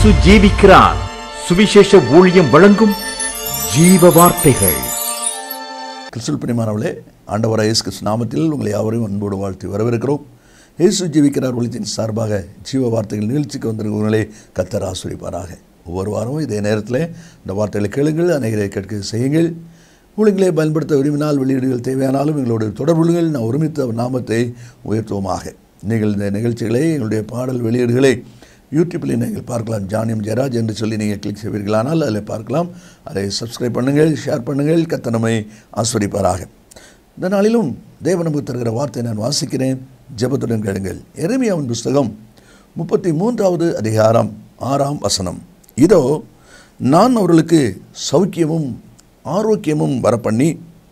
இயேசு ஜீவிக்கிறார் சுவிசேஷ ஊழியம் வழங்கும் ஜீவ வார்த்தைகள் கிறிஸ்துவ பிரியமானவர்களே ஆண்டவராக இயேசு கிறிஸ்து நாமத்தில் உங்களை யாவரையும் அன்போடு வாழ்த்தி வரவேற்கிறோம் இயேசு ஜீவிக்கிறார் ஒளித்தின் சார்பாக ஜீவ வார்த்தைகள் நிகழ்ச்சிக்கு வந்திருக்கிறவங்களே கத்தர் ஆசிரிப்பாராக ஒவ்வொரு வாரமும் இதே நேரத்தில் இந்த வார்த்தைகளை கேளுங்கள் அநேகரை கேட்க செய்யுங்கள் ஊழியங்களை பயன்படுத்த விரும்பினால் வெளியீடுகள் தேவையானாலும் எங்களோட தொடர்புகள் நான் ஒருமித்த அவர் நாமத்தை உயர்த்துவோமாக நீங்கள் இந்த நிகழ்ச்சிகளை எங்களுடைய பாடல் வெளியீடுகளை யூடியூப்பில் நீங்கள் பார்க்கலாம் ஜானியம் ஜெயராஜ் என்று சொல்லி நீங்கள் கிளிக் செய்வீர்களானால் அதில் பார்க்கலாம் அதை சப்ஸ்கிரைப் பண்ணுங்கள் ஷேர் பண்ணுங்கள் கத்தனமை ஆஸ்வதிப்பாராக இந்த நாளிலும் தேவ நமக்கு தருகிற வார்த்தை நான் வாசிக்கிறேன் ஜெபத்துடன் கேளுங்கள் எரேமியாவின் புஸ்தகம் முப்பத்தி மூன்றாவது அதிகாரம் ஆறாம் வசனம் இதோ நான் அவர்களுக்கு சௌக்கியமும் ஆரோக்கியமும் வரப்பண்ணி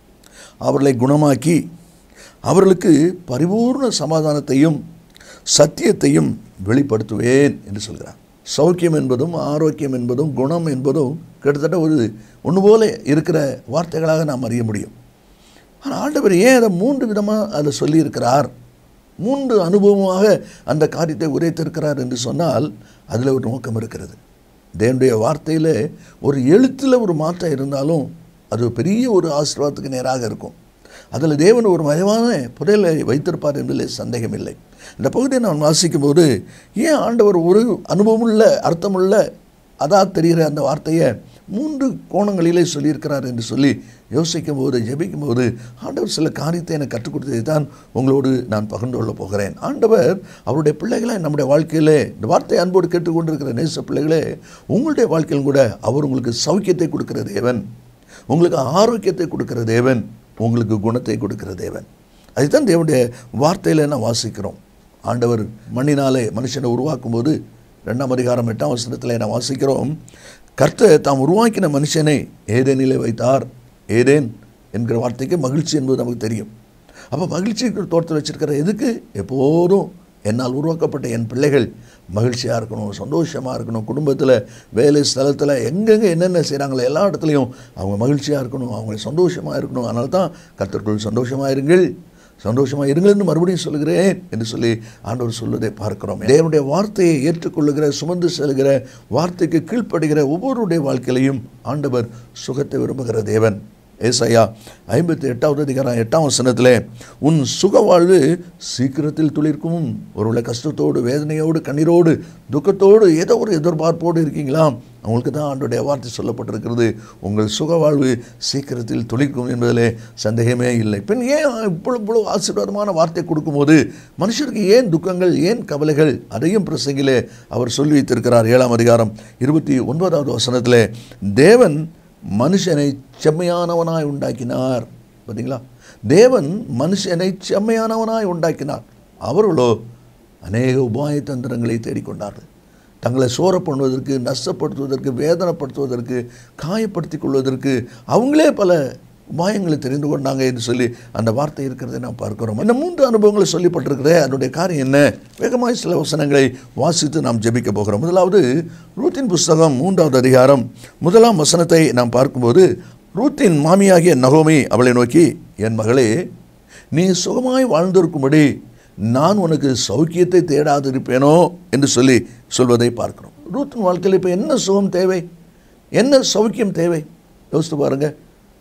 அவர்களை குணமாக்கி அவர்களுக்கு பரிபூர்ண சமாதானத்தையும் சத்தியத்தையும் வெளிப்படுத்துவேன் என்று சொல்கிறார் சௌக்கியம் என்பதும் ஆரோக்கியம் என்பதும் குணம் என்பதும் கிட்டத்தட்ட ஒரு ஒன்று போல இருக்கிற வார்த்தைகளாக நாம் அறிய முடியும் ஆனால் ஆண்டவர் ஏன் அதை மூன்று விதமாக அதை சொல்லியிருக்கிறார் மூன்று அனுபவமாக அந்த காரியத்தை உரைத்திருக்கிறார் என்று சொன்னால் அதில் ஒரு நோக்கம் இருக்கிறது தேவனுடைய வார்த்தையில் ஒரு எழுத்தில் ஒரு மாற்றம் இருந்தாலும் அது பெரிய ஒரு ஆசீர்வாதத்துக்கு நேராக இருக்கும் அதில் தேவன் ஒரு மறைவான புதையலை வைத்திருப்பார் என்பதில் சந்தேகமில்லை இந்த பகுதியை நான் வாசிக்கும்போது ஏன் ஆண்டவர் ஒரு அனுபவமுள்ள அர்த்தமுள்ள அதாக தெரிகிற அந்த வார்த்தையை மூன்று கோணங்களிலே சொல்லியிருக்கிறார் என்று சொல்லி யோசிக்கும் போது ஜெபிக்கும் போது ஆண்டவர் சில காரியத்தை எனக்கு கற்றுக் கொடுத்ததை தான் உங்களோடு நான் பகிர்ந்து கொள்ளப் போகிறேன் ஆண்டவர் அவருடைய பிள்ளைகளை நம்முடைய வாழ்க்கையிலே இந்த வார்த்தை அன்போடு கேட்டுக்கொண்டிருக்கிற நேச பிள்ளைகளே உங்களுடைய வாழ்க்கையிலும் கூட அவர் உங்களுக்கு சௌக்கியத்தை கொடுக்கிற தேவன் உங்களுக்கு ஆரோக்கியத்தை கொடுக்கிற தேவன் உங்களுக்கு குணத்தை கொடுக்கிற தேவன் அதுதான் தேவனுடைய வார்த்தையில் நான் வாசிக்கிறோம் ஆண்டவர் மண்ணினாலே மனுஷனை உருவாக்கும் போது ரெண்டாம் அதிகாரம் எட்டாம் வசனத்தில் நான் வாசிக்கிறோம் கர்த்தர் தாம் உருவாக்கின மனுஷனை ஏதேனிலே வைத்தார் ஏதேன் என்கிற வார்த்தைக்கு மகிழ்ச்சி என்பது நமக்கு தெரியும் அப்போ மகிழ்ச்சி தோட்டத்தில் வச்சிருக்கிற எதுக்கு எப்போதும் என்னால் உருவாக்கப்பட்ட என் பிள்ளைகள் மகிழ்ச்சியாக இருக்கணும் சந்தோஷமாக இருக்கணும் குடும்பத்தில் வேலை ஸ்தலத்தில் எங்கெங்கே என்னென்ன செய்கிறாங்களோ எல்லா இடத்துலையும் அவங்க மகிழ்ச்சியாக இருக்கணும் அவங்க சந்தோஷமாக இருக்கணும் அதனால தான் கர்த்தருக்குள் சந்தோஷமாக இருங்கள் சந்தோஷமாக இருங்கள் என்று மறுபடியும் சொல்கிறேன் என்று சொல்லி ஆண்டவர் சொல்வதை பார்க்கிறோம் தேவனுடைய வார்த்தையை ஏற்றுக்கொள்ளுகிற சுமந்து செல்கிற வார்த்தைக்கு கீழ்ப்படுகிற ஒவ்வொருடைய வாழ்க்கையிலையும் ஆண்டவர் சுகத்தை விரும்புகிற தேவன் ஏசாயா ஐம்பத்தி எட்டாவது அதிகாரம் எட்டாம் வசனத்தில் உன் சுக வாழ்வு சீக்கிரத்தில் துளிர்க்கும் ஒருவேளை கஷ்டத்தோடு வேதனையோடு கண்ணீரோடு துக்கத்தோடு ஏதோ ஒரு எதிர்பார்ப்போடு இருக்கீங்களா அவங்களுக்கு தான் ஆண்டுடைய வார்த்தை சொல்லப்பட்டிருக்கிறது உங்கள் சுக வாழ்வு சீக்கிரத்தில் துளிர்க்கும் என்பதிலே சந்தேகமே இல்லை பின் ஏன் இவ்வளோ இவ்வளோ ஆசீர்வாதமான வார்த்தை கொடுக்கும்போது மனுஷருக்கு ஏன் துக்கங்கள் ஏன் கவலைகள் அதையும் பிரசங்கிலே அவர் சொல்லி வைத்திருக்கிறார் ஏழாம் அதிகாரம் இருபத்தி ஒன்பதாவது வசனத்தில் தேவன் மனுஷனை செம்மையானவனாய் உண்டாக்கினார் பார்த்தீங்களா தேவன் மனுஷனை செம்மையானவனாய் உண்டாக்கினார் அவர்களோ அநேக உபாய தந்திரங்களை தேடிக்கொண்டார்கள் தங்களை சோர பண்ணுவதற்கு நஷ்டப்படுத்துவதற்கு வேதனைப்படுத்துவதற்கு காயப்படுத்தி கொள்வதற்கு அவங்களே பல உபாயங்களை தெரிந்து கொண்டாங்க என்று சொல்லி அந்த வார்த்தை இருக்கிறதை நாம் பார்க்கிறோம் இந்த மூன்று அனுபவங்களை சொல்லப்பட்டிருக்கிறே அதனுடைய காரியம் என்ன வேகமாக சில வசனங்களை வாசித்து நாம் ஜெபிக்க போகிறோம் முதலாவது ரூத்தின் புஸ்தகம் மூன்றாவது அதிகாரம் முதலாம் வசனத்தை நாம் பார்க்கும்போது ரூத்தின் மாமியாகிய நகோமி அவளை நோக்கி என் மகளே நீ சுகமாய் வாழ்ந்திருக்கும்படி நான் உனக்கு சௌக்கியத்தை தேடாதிருப்பேனோ என்று சொல்லி சொல்வதை பார்க்கிறோம் ரூத்தின் வாழ்க்கையில் இப்போ என்ன சுகம் தேவை என்ன சௌக்கியம் தேவை யோசித்து பாருங்கள்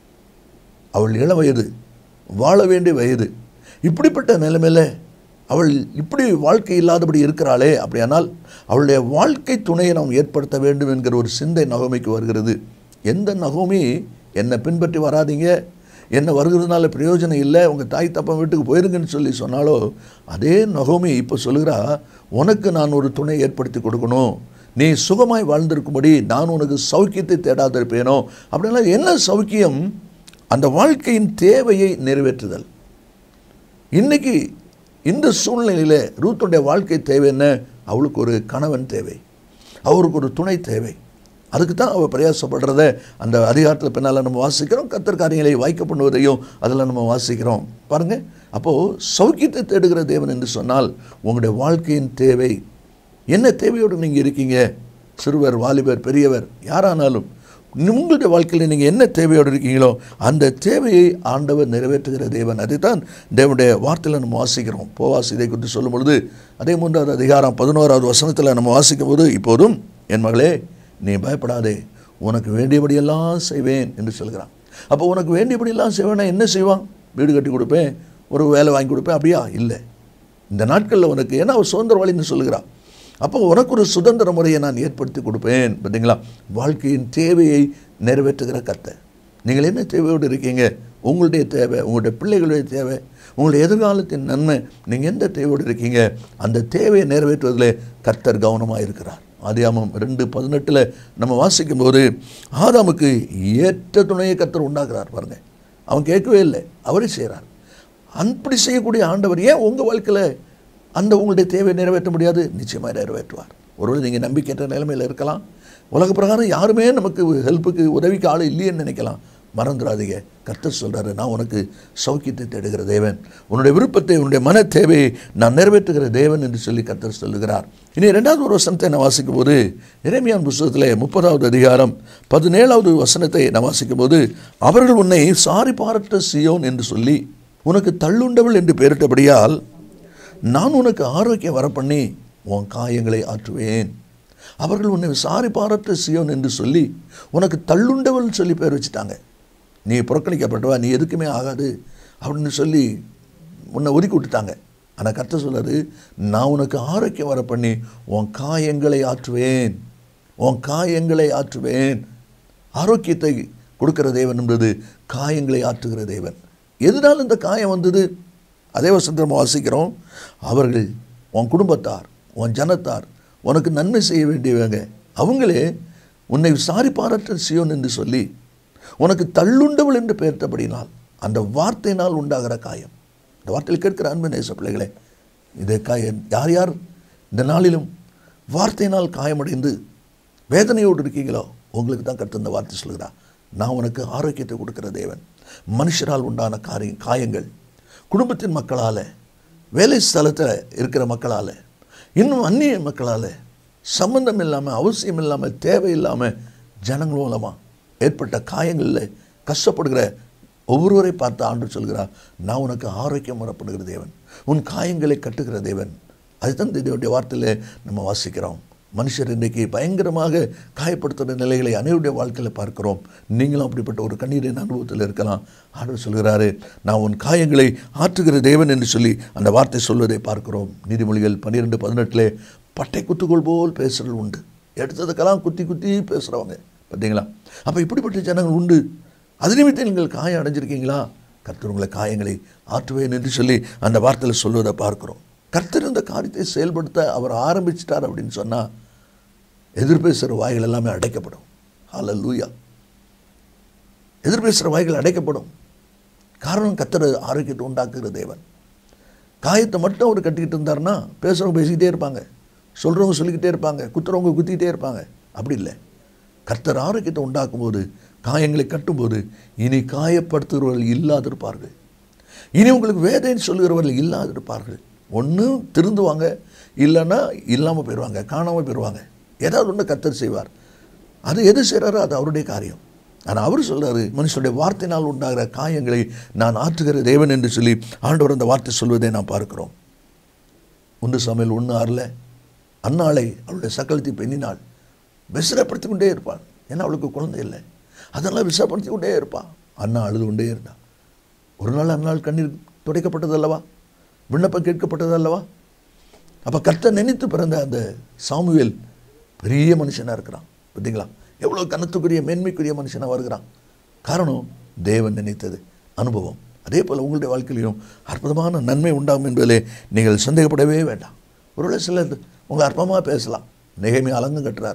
அவள் இள வயது வாழ வேண்டிய வயது இப்படிப்பட்ட நிலைமையில் அவள் இப்படி வாழ்க்கை இல்லாதபடி இருக்கிறாளே அப்படியானால் அவளுடைய வாழ்க்கை துணையை நாம் ஏற்படுத்த வேண்டும் என்கிற ஒரு சிந்தை நகோமிக்கு வருகிறது எந்த நகோமி என்னை பின்பற்றி வராதீங்க என்ன வருகிறதுனால பிரயோஜனம் இல்லை உங்கள் தாய் தப்பன் வீட்டுக்கு போயிருங்கன்னு சொல்லி சொன்னாலோ அதே நகோமி இப்போ சொல்லுகிறா உனக்கு நான் ஒரு துணை ஏற்படுத்தி கொடுக்கணும் நீ சுகமாய் வாழ்ந்திருக்கும்படி நான் உனக்கு சௌக்கியத்தை தேடாதிருப்பேனோ அப்படின்னா என்ன சௌக்கியம் அந்த வாழ்க்கையின் தேவையை நிறைவேற்றுதல் இன்னைக்கு இந்த சூழ்நிலையில் ரூத்துடைய வாழ்க்கை தேவை என்ன அவளுக்கு ஒரு கணவன் தேவை அவருக்கு ஒரு துணை தேவை அதுக்கு தான் அவள் பிரயாசப்படுறத அந்த அதிகாரத்தில் பின்னால் நம்ம வாசிக்கிறோம் கத்தர் காரியங்களை வாய்க்க பண்ணுவதையும் அதில் நம்ம வாசிக்கிறோம் பாருங்கள் அப்போது சௌக்கியத்தை தேடுகிற தேவன் என்று சொன்னால் உங்களுடைய வாழ்க்கையின் தேவை என்ன தேவையோடு நீங்கள் இருக்கீங்க சிறுவர் வாலிபர் பெரியவர் யாரானாலும் உங்களுடைய வாழ்க்கையில் நீங்கள் என்ன தேவையோடு இருக்கீங்களோ அந்த தேவையை ஆண்டவர் நிறைவேற்றுகிற தேவன் அதைத்தான் தேவனுடைய வார்த்தையில் நம்ம வாசிக்கிறோம் போவாஸ் இதை குறித்து சொல்லும் பொழுது அதே மூன்றாவது அதிகாரம் பதினோராவது வசனத்தில் நம்ம வாசிக்கும் போது இப்போதும் என் மகளே நீ பயப்படாதே உனக்கு வேண்டியபடியெல்லாம் செய்வேன் என்று சொல்கிறான் அப்போ உனக்கு வேண்டியபடியெல்லாம் செய்வேன்னா என்ன செய்வான் வீடு கட்டி கொடுப்பேன் ஒரு வேலை வாங்கி கொடுப்பேன் அப்படியா இல்லை இந்த நாட்களில் உனக்கு ஏன்னா அவர் சுதந்திர வழின்னு சொல்லுகிறான் அப்போ உனக்கு ஒரு சுதந்திர முறையை நான் ஏற்படுத்தி கொடுப்பேன் பார்த்தீங்களா வாழ்க்கையின் தேவையை நிறைவேற்றுகிற கத்தை நீங்கள் என்ன தேவையோடு இருக்கீங்க உங்களுடைய தேவை உங்களுடைய பிள்ளைகளுடைய தேவை உங்களுடைய எதிர்காலத்தின் நன்மை நீங்கள் எந்த தேவையோடு இருக்கீங்க அந்த தேவையை நிறைவேற்றுவதில் கர்த்தர் கவனமாக இருக்கிறார் ஆதியாமம் ரெண்டு பதினெட்டில் நம்ம வாசிக்கும்போது ஆதாமுக்கு ஏற்ற துணையை கர்த்தர் உண்டாக்குறார் பாருங்க அவன் கேட்கவே இல்லை அவரே செய்கிறார் அப்படி செய்யக்கூடிய ஆண்டவர் ஏன் உங்கள் வாழ்க்கையில் அந்த உங்களுடைய தேவையை நிறைவேற்ற முடியாது நிச்சயமாக நிறைவேற்றுவார் ஒருவேளை நீங்கள் நம்பிக்கையற்ற நிலைமையில் இருக்கலாம் உலக பிரகாரம் யாருமே நமக்கு ஹெல்ப்புக்கு உதவிக்கு ஆள் இல்லையேன்னு நினைக்கலாம் மறந்துடாதீங்க கர்த்தர் சொல்கிறாரு நான் உனக்கு சௌக்கியத்தை தேடுகிற தேவன் உன்னுடைய விருப்பத்தை உன்னுடைய மன தேவையை நான் நிறைவேற்றுகிற தேவன் என்று சொல்லி கர்த்தர் சொல்லுகிறார் இனி ரெண்டாவது ஒரு வசனத்தை நான் வாசிக்கும் போது இறைமையான் புஸ்தகத்தில் முப்பதாவது அதிகாரம் பதினேழாவது வசனத்தை நான் வாசிக்கும் போது அவர்கள் உன்னை சாரி பாரட்ட சியோன் என்று சொல்லி உனக்கு தள்ளுண்டவள் என்று பெயரிட்டபடியால் நான் உனக்கு ஆரோக்கியம் வரப்பண்ணி உன் காயங்களை ஆற்றுவேன் அவர்கள் உன்னை விசாரி பாரற்ற சியோன் என்று சொல்லி உனக்கு தள்ளுண்டவள் சொல்லி பேர் வச்சுட்டாங்க நீ புறக்கணிக்கப்பட்டவா நீ எதுக்குமே ஆகாது அப்படின்னு சொல்லி உன்னை ஒதுக்கி விட்டுட்டாங்க ஆனால் கர்த்த சொல்லாரு நான் உனக்கு ஆரோக்கியம் வர பண்ணி உன் காயங்களை ஆற்றுவேன் உன் காயங்களை ஆற்றுவேன் ஆரோக்கியத்தை கொடுக்கிற தேவன் என்பது காயங்களை ஆற்றுகிற தேவன் எதனால் இந்த காயம் வந்தது அதே வசந்தம் வாசிக்கிறோம் அவர்கள் உன் குடும்பத்தார் உன் ஜனத்தார் உனக்கு நன்மை செய்ய வேண்டியவங்க அவங்களே உன்னை விசாரி பாராட்ட சியோன் என்று சொல்லி உனக்கு தள்ளுண்டவள் என்று பெயர்த்தபடினால் அந்த வார்த்தையினால் உண்டாகிற காயம் இந்த வார்த்தையில் கேட்கிற அன்பு நேச பிள்ளைகளே இதை காயம் யார் யார் இந்த நாளிலும் வார்த்தையினால் காயமடைந்து வேதனையோடு இருக்கீங்களோ உங்களுக்கு தான் கற்று இந்த வார்த்தை சொல்கிறா நான் உனக்கு ஆரோக்கியத்தை கொடுக்கிற தேவன் மனுஷரால் உண்டான காரியம் காயங்கள் குடும்பத்தின் மக்களால் வேலை ஸ்தலத்தில் இருக்கிற மக்களால் இன்னும் அந்நிய மக்களால் சம்பந்தம் இல்லாமல் அவசியம் இல்லாமல் தேவையில்லாமல் ஜனங்கள் மூலமாக ஏற்பட்ட காயங்களில் கஷ்டப்படுகிற ஒவ்வொருவரை பார்த்து ஆண்டு சொல்கிறார் நான் உனக்கு ஆரோக்கியம் வரப்படுகிற தேவன் உன் காயங்களை கட்டுகிற தேவன் அதுதான் தேவனுடைய வார்த்தையில் நம்ம வாசிக்கிறோம் மனுஷர் இன்றைக்கு பயங்கரமாக காயப்படுத்துகிற நிலைகளை அனைவருடைய வாழ்க்கையில் பார்க்கிறோம் நீங்களும் அப்படிப்பட்ட ஒரு கண்ணீரின் அனுபவத்தில் இருக்கலாம் ஆண்டவர் சொல்கிறாரு நான் உன் காயங்களை ஆற்றுகிற தேவன் என்று சொல்லி அந்த வார்த்தை சொல்வதை பார்க்கிறோம் நீதிமொழிகள் பன்னிரெண்டு பதினெட்டில் பட்டை குத்துக்கோள் போல் பேசுகிறது உண்டு எடுத்ததுக்கெல்லாம் குத்தி குத்தி பேசுகிறவங்க பார்த்தீங்களா அப்போ இப்படிப்பட்ட ஜனங்கள் உண்டு அது நிமித்தம் நீங்கள் காயம் அடைஞ்சிருக்கீங்களா கர்த்தர் உங்களை காயங்களை ஆற்றுவேன் என்று சொல்லி அந்த வார்த்தையில் சொல்வதை பார்க்கிறோம் கர்த்தர் இந்த காரியத்தை செயல்படுத்த அவர் ஆரம்பிச்சிட்டார் அப்படின்னு சொன்னால் எதிர்பேசுகிற வாய்கள் எல்லாமே அடைக்கப்படும் ஹால லூயா எதிர்பேசுகிற வாய்கள் அடைக்கப்படும் காரணம் கர்த்தர் ஆரோக்கியத்தை உண்டாக்குகிற தேவன் காயத்தை மட்டும் அவர் கட்டிக்கிட்டு இருந்தாருன்னா பேசுகிறவங்க பேசிக்கிட்டே இருப்பாங்க சொல்கிறவங்க சொல்லிக்கிட்டே இருப்பாங்க குத்துறவங்க குத்திக்கிட்டே இருப்பாங்க அப்படி இல்லை கர்த்தர் ஆரோக்கியத்தை உண்டாக்கும்போது காயங்களை கட்டும்போது இனி காயப்படுத்துகிறவர்கள் இல்லாதிருப்பார்கள் இனி உங்களுக்கு வேதைன்னு சொல்லுகிறவர்கள் இல்லாதிருப்பார்கள் ஒன்று திருந்துவாங்க இல்லைன்னா இல்லாமல் போயிடுவாங்க காணாமல் போயிடுவாங்க ஏதாவது ஒன்று கர்த்தர் செய்வார் அது எது செய்கிறாரோ அது அவருடைய காரியம் ஆனால் அவர் சொல்கிறாரு மனுஷனுடைய வார்த்தையினால் உண்டாகிற காயங்களை நான் ஆற்றுகிற தேவன் என்று சொல்லி ஆண்டவர் அந்த வார்த்தை சொல்வதை நான் பார்க்கிறோம் ஒன்று சமையல் ஒன்று ஆறில் அன்னாளை அவளுடைய சக்கலத்தை பெண்ணினாள் விசரப்படுத்தி கொண்டே இருப்பாள் ஏன்னா அவளுக்கு குழந்தை இல்லை அதெல்லாம் விசரப்படுத்தி கொண்டே இருப்பாள் அண்ணா அழுது கொண்டே இருந்தாள் ஒரு நாள் அந்நாள் கண்ணீர் துடைக்கப்பட்டது அல்லவா விண்ணப்பம் கேட்கப்பட்டது அல்லவா அப்போ கர்த்தர் நினைத்து பிறந்த அந்த சாமுவேல் பெரிய மனுஷனாக இருக்கிறான் பார்த்தீங்களா எவ்வளோ கனத்துக்குரிய மேன்மைக்குரிய மனுஷனாக வருகிறான் காரணம் தேவன் நினைத்தது அனுபவம் அதே போல் உங்களுடைய வாழ்க்கையிலையும் அற்புதமான நன்மை உண்டாகும் என்பதிலே நீங்கள் சந்தேகப்படவே வேண்டாம் ஒருவேளை சிலர் உங்களை அற்பமாக பேசலாம் நெகைமை அலங்கம் கட்டுறார்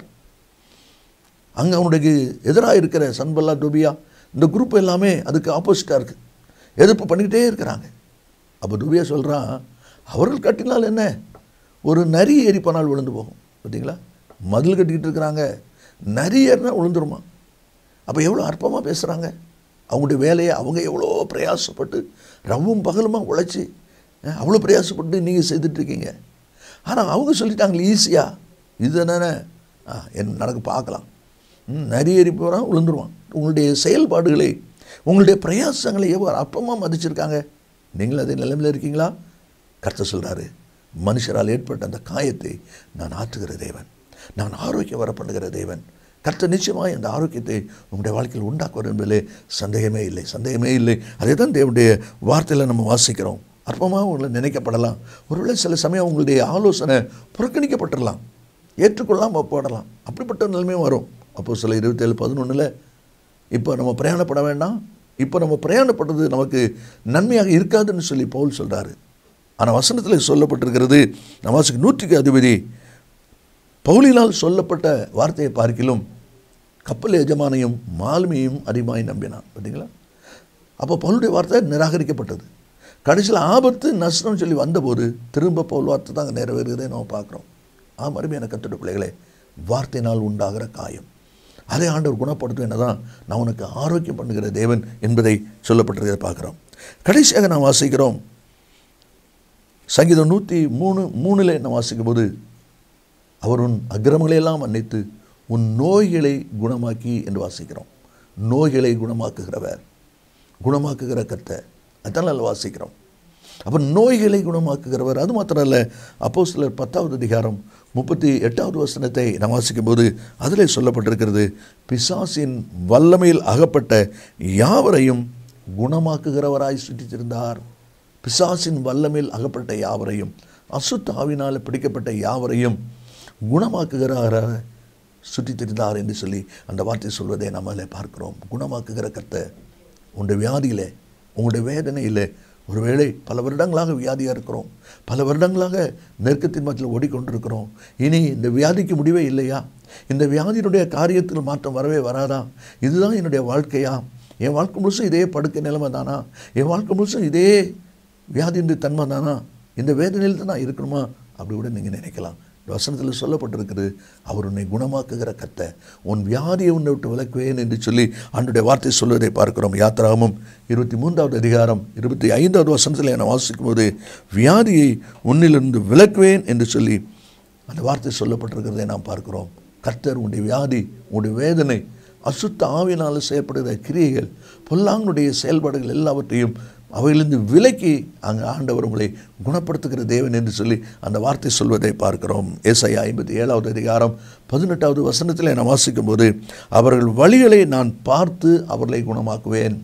அங்கே அவனுடைய எதிராக இருக்கிற சன்பல்லா டோபியா இந்த குரூப் எல்லாமே அதுக்கு ஆப்போசிட்டாக இருக்குது எதிர்ப்பு பண்ணிக்கிட்டே இருக்கிறாங்க அப்போ துபியா சொல்கிறான் அவர்கள் கட்டினால் என்ன ஒரு நரி ஏறி போனால் விழுந்து போகும் பார்த்தீங்களா மதில் கட்டிக்கிட்டு இருக்கிறாங்க நரி ஏறினா விழுந்துருமா அப்போ எவ்வளோ அற்பமாக பேசுகிறாங்க அவங்களுடைய வேலையை அவங்க எவ்வளோ பிரயாசப்பட்டு ரவும் பகலுமா உழைச்சி அஹ், அவ்வளோ பிரயாசப்பட்டு நீங்கள் செய்துட்ருக்கீங்க ஆனால் அவங்க சொல்லிட்டாங்களே ஈஸியாக இது என்னென்ன என்ன நடக்க பார்க்கலாம் ம், நரி ஏறி போகிறான் விழுந்துருவான் உங்களுடைய செயல்பாடுகளை உங்களுடைய பிரயாசங்களை எவ்வளோ அற்பமாக மதிச்சிருக்காங்க நீங்கள் அதே நிலைமையில் இருக்கீங்களா கர்த்தர் சொல்கிறாரு மனுஷரால் ஏற்பட்ட அந்த காயத்தை நான் ஆற்றுகிற தேவன் நான் ஆரோக்கியம் வர பண்ணுகிற தேவன் கர்த்தர் நிச்சயமாக இந்த ஆரோக்கியத்தை உங்களுடைய வாழ்க்கையில் உண்டாக்குவார் என்பதிலே சந்தேகமே இல்லை சந்தேகமே இல்லை அதே தான் தேவனுடைய வார்த்தையில் நம்ம வாசிக்கிறோம் அற்பமாக உங்களை நினைக்கப்படலாம் ஒருவேளை சில சமயம் உங்களுடைய ஆலோசனை புறக்கணிக்கப்பட்டுடலாம் ஏற்றுக்கொள்ளாமல் போடலாம் அப்படிப்பட்ட நிலைமையும் வரும் அப்போ சில இருபத்தேழு பதினொன்றில் இப்போ நம்ம பிரயாணப்பட வேண்டாம் இப்போ நம்ம பிரயாணப்படுறது நமக்கு நன்மையாக இருக்காதுன்னு சொல்லி பவுல் சொல்கிறாரு ஆனால் வசனத்தில் சொல்லப்பட்டிருக்கிறது நவாசுக்கு நூற்றுக்கு அதிபதி பவுலினால் சொல்லப்பட்ட வார்த்தையை பார்க்கிலும் கப்பல் எஜமானையும் மாலுமியையும் அதிகமாய் நம்பினான் பார்த்தீங்களா அப்போ பவுலுடைய வார்த்தை நிராகரிக்கப்பட்டது கடைசியில் ஆபத்து நஷ்டம் சொல்லி வந்தபோது திரும்ப பவுல் வார்த்தை தான் அங்கே நிறைவேறுகிறதே நம்ம பார்க்குறோம் ஆ மறுமையான கத்துட பிள்ளைகளே வார்த்தையினால் உண்டாகிற காயம் அதை ஆண்டவர் குணப்படுத்தும் தான் நான் உனக்கு ஆரோக்கியம் பண்ணுகிற தேவன் என்பதை சொல்லப்பட்டிருக்கிறத பார்க்குறோம் கடைசியாக நாம் வாசிக்கிறோம் சங்கீதம் நூற்றி மூணு மூணில் நான் வாசிக்கும் போது அவர் உன் அக்கிரமங்களையெல்லாம் மன்னித்து உன் நோய்களை குணமாக்கி என்று வாசிக்கிறோம் நோய்களை குணமாக்குகிறவர் குணமாக்குகிற கத்தை அதனால் வாசிக்கிறோம் அப்போ நோய்களை குணமாக்குகிறவர் அது மாத்திரம் இல்லை அப்போ சிலர் பத்தாவது அதிகாரம் முப்பத்தி எட்டாவது வசனத்தை நாம் வாசிக்கும் போது அதில் சொல்லப்பட்டிருக்கிறது பிசாசின் வல்லமையில் அகப்பட்ட யாவரையும் குணமாக்குகிறவராய் சுற்றித்திருந்தார் பிசாசின் வல்லமையில் அகப்பட்ட யாவரையும் அசுத்தாவினால் பிடிக்கப்பட்ட யாவரையும் குணமாக்குகிறார சுற்றி திரிந்தார் என்று சொல்லி அந்த வார்த்தை சொல்வதை நம்மள பார்க்கிறோம் குணமாக்குகிற கத்தை உங்களுடைய வியாதியில் உங்களுடைய வேதனையில் ஒருவேளை பல வருடங்களாக வியாதியாக இருக்கிறோம் பல வருடங்களாக நெருக்கத்தின் மத்தியில் ஓடிக்கொண்டிருக்கிறோம் இனி இந்த வியாதிக்கு முடிவே இல்லையா இந்த வியாதியினுடைய காரியத்தில் மாற்றம் வரவே வராதா இதுதான் என்னுடைய வாழ்க்கையா என் வாழ்க்கை முழுசும் இதே படுக்கை நிலைமை தானா என் வாழ்க்கை முழுசும் இதே வியாதியின் தன்மை தானா இந்த வேதனையில் தான் நான் இருக்கணுமா அப்படி கூட நீங்கள் நினைக்கலாம் இந்த வசனத்தில் சொல்லப்பட்டிருக்குது அவர் உன்னை குணமாக்குகிற கத்தை உன் வியாதியை உன்னை விட்டு விளக்குவேன் என்று சொல்லி ஆண்டுடைய வார்த்தை சொல்வதை பார்க்கிறோம் யாத்திராகமும் இருபத்தி மூன்றாவது அதிகாரம் இருபத்தி ஐந்தாவது வசனத்தில் நான் வாசிக்கும் போது வியாதியை உன்னிலிருந்து விளக்குவேன் என்று சொல்லி அந்த வார்த்தை சொல்லப்பட்டிருக்கிறதை நாம் பார்க்கிறோம் கர்த்தர் உன்னுடைய வியாதி உன்னுடைய வேதனை அசுத்த ஆவினால் செயல்படுகிற கிரியைகள் பொல்லாங்கனுடைய செயல்பாடுகள் எல்லாவற்றையும் அவையிலிருந்து விலக்கி அங்கே ஆண்டவர் உங்களை குணப்படுத்துகிற தேவன் என்று சொல்லி அந்த வார்த்தை சொல்வதை பார்க்கிறோம் ஏசை ஐம்பத்தி ஏழாவது அதிகாரம் பதினெட்டாவது வசனத்தில் நான் வாசிக்கும் போது அவர்கள் வழிகளை நான் பார்த்து அவர்களை குணமாக்குவேன்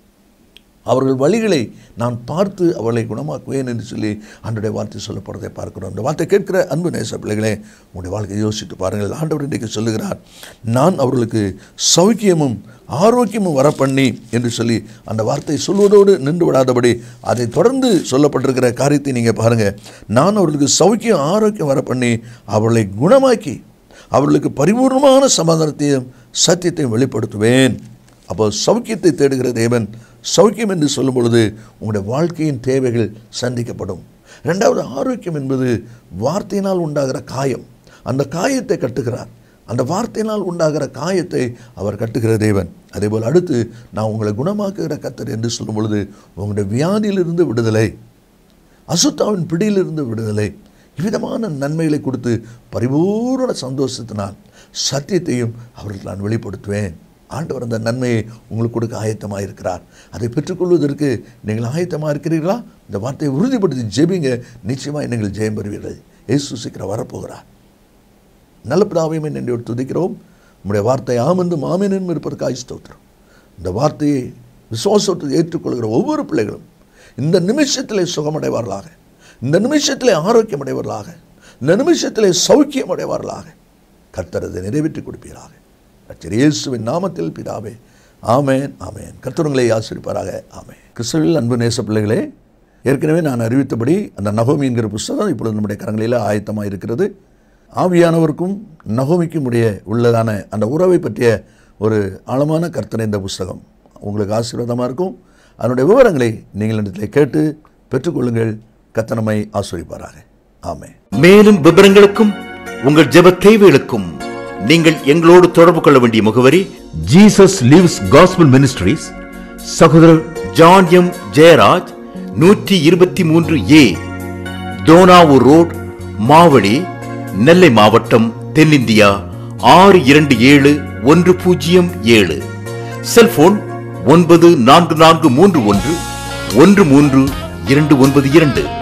அவர்கள் வழிகளை நான் பார்த்து அவர்களை குணமாக்குவேன் என்று சொல்லி ஆண்டுடைய வார்த்தை சொல்லப்படுறதை பார்க்கிறோம் அந்த வார்த்தை கேட்கிற அன்பு நேச பிள்ளைகளே உங்களுடைய வாழ்க்கையை யோசித்து பாருங்கள் ஆண்டவர் இன்றைக்கு சொல்லுகிறார் நான் அவர்களுக்கு சௌக்கியமும் ஆரோக்கியமும் வர பண்ணி என்று சொல்லி அந்த வார்த்தை சொல்வதோடு நின்று விடாதபடி அதை தொடர்ந்து சொல்லப்பட்டிருக்கிற காரியத்தை நீங்கள் பாருங்கள் நான் அவர்களுக்கு சௌக்கியம் ஆரோக்கியம் வர பண்ணி அவர்களை குணமாக்கி அவர்களுக்கு பரிபூர்ணமான சமாதானத்தையும் சத்தியத்தையும் வெளிப்படுத்துவேன் அப்போ சௌக்கியத்தை தேடுகிற தேவன் சௌக்கியம் என்று சொல்லும் பொழுது உங்களுடைய வாழ்க்கையின் தேவைகள் சந்திக்கப்படும் ரெண்டாவது ஆரோக்கியம் என்பது வார்த்தையினால் உண்டாகிற காயம் அந்த காயத்தை கட்டுகிறார் அந்த வார்த்தையினால் உண்டாகிற காயத்தை அவர் கட்டுகிற தேவன் அதேபோல் அடுத்து நான் உங்களை குணமாக்குகிற கத்தர் என்று சொல்லும் பொழுது உங்களுடைய வியாதியிலிருந்து விடுதலை அசுத்தாவின் பிடியிலிருந்து விடுதலை இவ்விதமான நன்மைகளை கொடுத்து பரிபூரண சந்தோஷத்தினால் சத்தியத்தையும் அவர்களுக்கு நான் வெளிப்படுத்துவேன் ஆண்டவர் அந்த நன்மையை உங்களுக்கு கொடுக்க ஆயத்தமாக இருக்கிறார் அதை பெற்றுக்கொள்வதற்கு நீங்கள் ஆயத்தமாக இருக்கிறீர்களா இந்த வார்த்தையை உறுதிப்படுத்தி ஜெபிங்க நிச்சயமாக நீங்கள் ஜெயம் பெறுவீர்கள் இயேசு சீக்கிரம் வரப்போகிறார் நல்ல பிதாவையும் நன்றி துதிக்கிறோம் உங்களுடைய வார்த்தை ஆமென்றும் ஆமெனும் இருப்பதற்காக ஸ்தோத்திரம் இந்த வார்த்தையை விசுவாசத்தை ஏற்றுக்கொள்கிற ஒவ்வொரு பிள்ளைகளும் இந்த நிமிஷத்திலே சுகமடைவார்களாக இந்த நிமிஷத்திலே ஆரோக்கியம் அடைவார்களாக இந்த நிமிஷத்திலே சௌக்கியம் அடைவார்களாக கர்த்தரதை நிறைவேற்றி கொடுப்பீராக கர்த்தர் இயேசுவின் நாமத்தில் பிதாவே ஆமேன் ஆமேன் கர்த்தருங்களை ஆசிரிப்பாராக ஆமேன் கிறிஸ்தவில் அன்பு நேச பிள்ளைகளே ஏற்கனவே நான் அறிவித்தபடி அந்த நகோமி என்கிற புஸ்தகம் இப்பொழுது நம்முடைய கரங்களில் ஆயத்தமாக இருக்கிறது ஆவியானவருக்கும் நகோமிக்கும் உடைய உள்ளதான அந்த உறவை பற்றிய ஒரு ஆழமான கர்த்தனை இந்த புஸ்தகம் உங்களுக்கு ஆசீர்வாதமாக இருக்கும் அதனுடைய விவரங்களை நீங்கள் இடத்துல கேட்டு பெற்றுக்கொள்ளுங்கள் கத்தனமை ஆசிரிப்பாராக ஆமே மேலும் விவரங்களுக்கும் உங்கள் ஜெப தேவைகளுக்கும் நீங்கள் எங்களோடு தொடர்பு கொள்ள வேண்டிய முகவரி ஜீசஸ் லிவ்ஸ் காஸ்பல் மினிஸ்ட்ரீஸ் சகோதரர் ஜான் எம் ஜெயராஜ் நூற்றி இருபத்தி மூன்று ஏ தோனாவூர் ரோட் மாவடி நெல்லை மாவட்டம் தென்னிந்தியா ஆறு இரண்டு ஏழு ஒன்று பூஜ்ஜியம் ஏழு செல்போன் ஒன்பது நான்கு நான்கு மூன்று ஒன்று ஒன்று மூன்று இரண்டு ஒன்பது இரண்டு